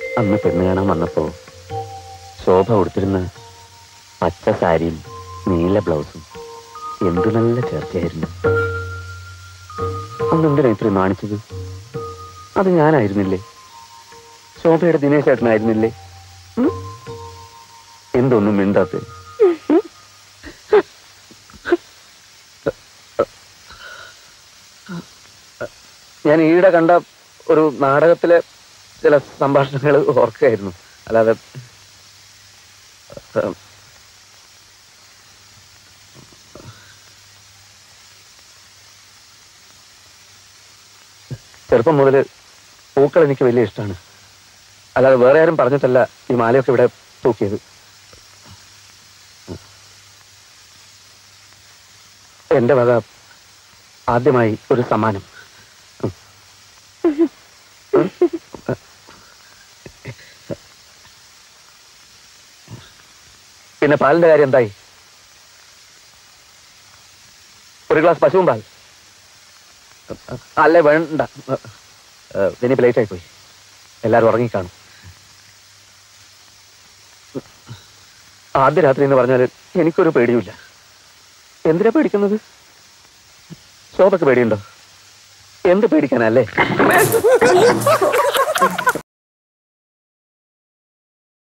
അന്ന് പെണ്ണ് കാണാൻ വന്നപ്പോ ശോഭ കൊടുത്തിരുന്ന പച്ച സാരിയും നീല ബ്ലൗസും എന്തു നല്ല ചേർച്ചയായിരുന്നു അന്ന് എന്തിനാ ഇത്രയും നാണിച്ചത് അത് ഞാനായിരുന്നില്ലേ ശോഭയുടെ ദിനേശ് ചേട്ടനായിരുന്നില്ലേ ഉം? എന്തൊന്നും മിണ്ടാത്ത ഞാൻ ഈയിടെ കണ്ട ഒരു നാടകത്തിലെ ചില സംഭാഷണങ്ങൾ ഓർക്കുകയായിരുന്നു അല്ലാതെ ഉം, ചെറുപ്പം മുതൽ പൂക്കൾ എനിക്ക് വലിയ ഇഷ്ടമാണ് അല്ലാതെ വേറെ ആരും പറഞ്ഞിട്ടല്ല ഈ മാലയൊക്കെ ഇവിടെ തൂക്കിയത് എന്റെ വക ആദ്യമായി ഒരു സമ്മാനം ഉം. ഉം. പിന്നെ പാലിന്റെ കാര്യം എന്തായി ഒരു ഗ്ലാസ് പശുവും പാൽ അല്ലേ വേണ്ട ഇനിയിപ്പോ ലേറ്റ് ആയി പോയി എല്ലാരും ഉറങ്ങിക്കാണും ആദ്യ രാത്രി എന്ന് പറഞ്ഞാൽ എനിക്കൊരു പേടിയുമില്ല എന്തിനാ പേടിക്കുന്നത് ശോഭക്ക് പേടിയുണ്ടോ എന്ത് പേടിക്കാനല്ലേ